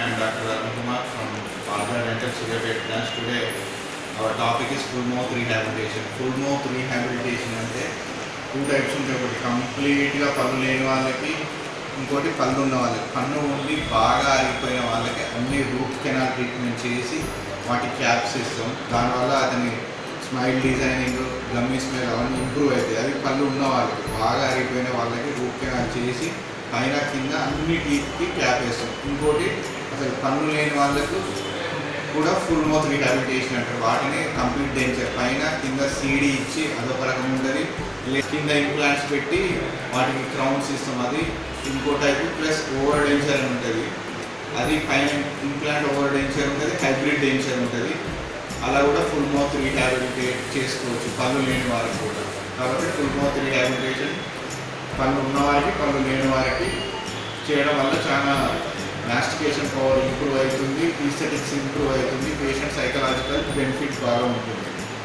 I'm Dr. Arun Kumar from Partner Dental Suryapet branch. Today our topic is full mouth rehabilitation. Full mouth rehabilitation అంటే two types ఉంటాయి ఒకటి కంప్లీట్గా పళ్ళు లేని వాళ్ళకి ఇంకోటి పళ్ళు ఉన్న వాళ్ళకి పన్ను ఉండి బాగా ఆరిపోయిన వాళ్ళకి అన్ని రూట్ కెనాల్ ట్రీట్మెంట్ చేసి వాటి క్యాప్స్ ఇస్తాం దానివల్ల అతని స్మైల్ డిజైనింగ్ గమ్మీ స్మైల్ అవన్నీ ఇంప్రూవ్ అవుతాయి అది పళ్ళు ఉన్న వాళ్ళకి బాగా ఆరిపోయిన వాళ్ళకి రూట్ కెనాల్ చేసి పైన కింద అన్ని టీత్కి క్యాప్ వేస్తాం ఇంకోటి అసలు పన్ను లేని వాళ్ళకు కూడా ఫుల్ మౌత్ రీహాబిలిటేషన్ అంటారు వాటిని కంప్లీట్ డెంచర్ పైన కింద సీడీ ఇచ్చి అదొక రకం ఉంటుంది లే- కింద ఇంప్లాంట్స్ పెట్టి వాటికి క్రౌన్స్ ఇస్తాం అది ఇంకో టైప్ ప్లస్ ఓవర్ డెంచర్ అని ఉంటుంది అది పైన ఇంప్లాంట్ ఓవర్ డెంచర్ ఉంటుంది హైబ్రిడ్ డెంచర్ ఉంటుంది అలా కూడా ఫుల్ మౌత్ రీహాబిలిటేట్ చేసుకోవచ్చు పళ్ళు లేని వారికి కూడా కాబట్టి ఫుల్ మౌత్ రీహాబిలిటేషన్ పళ్ళు ఉన్న వారికి పళ్ళు లేని వారికి చేయడం వల్ల చాలా మాస్టికేషన్ పవర్ ఇంప్రూవ్ అవుతుంది ఈస్థెటిక్స్ ఇంప్రూవ్ అవుతుంది పేషెంట్ సైకలాజికల్ బెనిఫిట్ బాగా ఉంటుంది